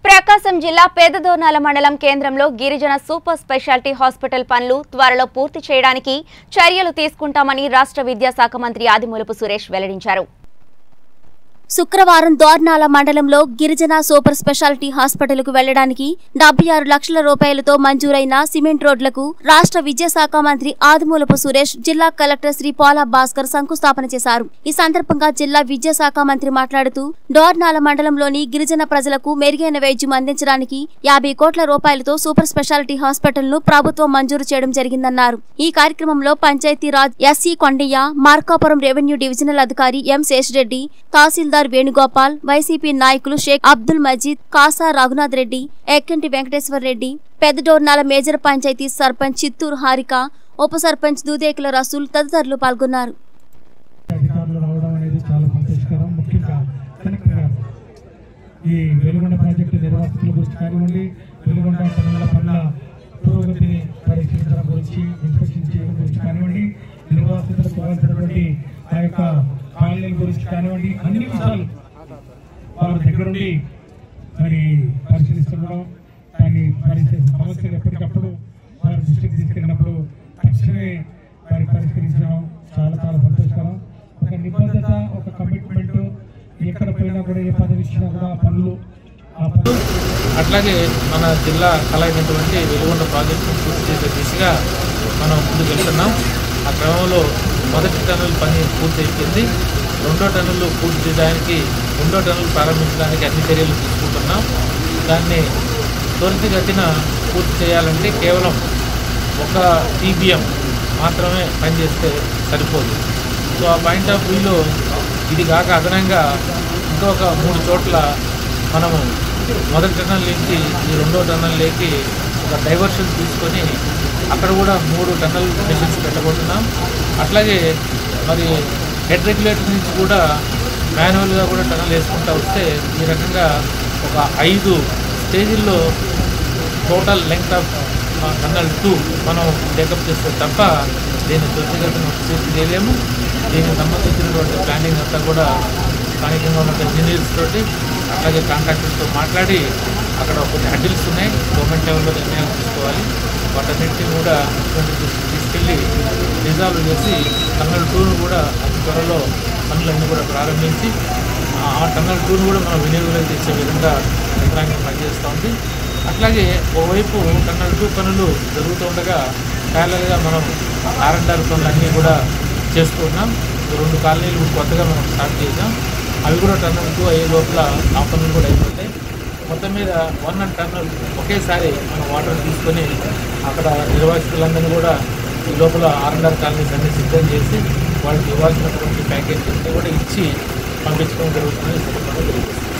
ప్రకాశం జిల్లా పేదదోనాల మండలం కేంద్రంలో గిరిజన సూపర్ స్పెషాలిటీ హాస్పిటల్ పనులు త్వరలో పూర్తి చేయడానికి చర్యలు తీసుకుంటామని రాష్ట్ర విద్యాశాఖ మంత్రి ఆదిమూలపు సురేష్ వెల్లడించారు శుక్రవారం దోర్నాల మండలంలో గిరిజన సూపర్ స్పెషాలిటీ హాస్పిటల్కు వెళ్లడానికి డెబ్బై ఆరు లక్షల రూపాయలతో మంజూరైన సిమెంట్ రోడ్లకు రాష్ట్ర విద్యాశాఖ మంత్రి ఆదిమూలపు సురేష్ జిల్లా కలెక్టర్ శ్రీ పోలా భాస్కర్ శంకుస్థాపన చేశారు ఈ సందర్భంగా జిల్లా విద్యాశాఖ మంత్రి మాట్లాడుతూ డోర్నాల మండలంలోని గిరిజన ప్రజలకు మెరుగైన వైద్యం అందించడానికి యాభై కోట్ల రూపాయలతో సూపర్ స్పెషాలిటీ హాస్పిటల్ ను ప్రభుత్వం మంజూరు చేయడం జరిగిందన్నారు ఈ కార్యక్రమంలో Panchayati Raj SC Kondaiah Markapuram revenue divisional అధికారి ఎం శేషిరెడ్డి తహసీల్దార్ వేణుగోపాల్ వైసీపీ నాయకులు షేక్ అబ్దుల్ మజీద్ కాసా రఘునాథ్ రెడ్డి ఎక్కంటి వెంకటేశ్వర్ రెడ్డి పెద్దడోర్నాల మేజర్ పంచాయతీ సర్పంచ్ చిత్తూరు హారిక ఉప సర్పంచ్ దూదేకుల రసూల్ తదితరులు పాల్గొన్నారు అధికారులు రావడం అనేది చాలా సంతోషకరం ముఖ్యంగా కలెక్టర్ గారు ఈ వెలుగొండ ప్రాజెక్టు నిర్వాసితుల గురించి కానివ్వండి వెలుగొండ టన్నుల పనుల పురోగతిని పరీక్షించడం గురించి ఇన్స్పెక్షన్ చేయడం గురించి కానివ్వండి నిర్వాసితులకు ఇవ్వాల్సినటువంటి ఆ యొక్క కాలనీల గురించి కానివ్వండి అన్ని విషయాలు వారి దగ్గరుండి మరి పరిశీలిస్తుండడం దాన్ని పరిస్థితి సమస్యలు ఎప్పటికప్పుడు వారి దృష్టికి తీసుకెళ్ళినప్పుడు తక్షణమే వారి పరిష్కరించడం చాలా చాలా సంతోషకరం ఒక నిబద్ధత ఒక కమిట్మెంట్ ఎక్కడ పోయినా కూడా ఏ పదవి ఇచ్చినా కూడా ఆ పనులు ఆ పనులు అట్లాగే మన జిల్లా కళ అయినటువంటి వెలుగొండ ప్రాజెక్టును పూర్తి చేసే దిశగా మనం ముందుకు వెళ్తున్నాం ఆ క్రమంలో మొదటి టన్నుల పని పూర్తి అయిపోయింది రెండో టన్నులు పూర్తి చేయడానికి రెండో టన్నులు ప్రారంభించడానికి అన్ని చర్యలు తీసుకుంటున్నాం దాన్ని త్వరితగతిన పూర్తి చేయాలంటే కేవలం ఒక టీబీఎం మాత్రమే పనిచేస్తే సరిపోదు సో ఆ పాయింట్ ఆఫ్ వ్యూలో ఇది కాక అదనంగా ఇంకొక మూడు చోట్ల మనము మొదటి టన్నల్ నుంచి ఈ రెండో టన్నల్లోకి ఒక డైవర్షన్ తీసుకొని అక్కడ కూడా మూడు టన్నల్ మెషిన్స్ పెట్టబోతున్నాం అట్లాగే మరి హెడ్ రెగ్యులేటర్ నుంచి కూడా మాన్యువల్గా కూడా టన్నల్ వేసుకుంటూ వస్తే ఈ రకంగా ఒక ఐదు స్టేజీల్లో టోటల్ లెంగ్త్ ఆఫ్ టన్నల్ టూ మనం టేకప్ చేస్తే తప్ప దీన్ని త్వరితగతిన పూర్తి చేయలేము దీనికి సంబంధించినటువంటి ప్లానింగ్ అంతా కూడా స్థానికంగా ఉన్న ఇంజనీర్స్ తోటి అలాగే కాంట్రాక్టర్స్తో మాట్లాడి అక్కడ కొన్ని అడ్డిల్స్ ఉన్నాయి గవర్నమెంట్ లెవెల్లో నిర్ణయాలు తీసుకోవాలి వాటన్నిటిని కూడా ముఖ్యమంత్రి దృష్టికి తీసుకెళ్ళి రిజాల్వ్ చేసి టన్నల్ టూను కూడా అతి త్వరలో పనులన్నీ కూడా ప్రారంభించి ఆ- ఆ టన్నల్ టూను కూడా మనం వినియోగంలోకి తెచ్చే విధంగా యంత్రాంగం పనిచేస్తూ ఉంది అట్లాగే ఓవైపు టన్నల్ టూ పనులు జరుగుతూ ఉండగా ప్యారలల్గా మనం ఆర్ అండ్ ఆర్ పనులు అన్నీ కూడా చేస్తూ ఉన్నాం ఈ రెండు కాలనీలు కొత్తగా మనం స్టార్ట్ చేసాం అవి కూడా టన్నల్ టూ అయ్యే లోపల ఆ పనులు కూడా అయిపోతాయి మొత్తం మీద వన్ అండ్ టన్నల్ ఒకేసారి మనం వాటర్ తీసుకొని అక్కడ నిర్వాసితులందరినీ కూడా ఈ లోపల ఆర్ అండ్ ఆర్ కాలనీస్ అన్ని సిద్ధం చేసి వాళ్ళకి ఇవ్వాల్సినటువంటి ప్యాకేజ్ కూడా ఇచ్చి పంపించడం జరుగుతుంది ఈ సందర్భంగా తెలియజేస్తున్నాం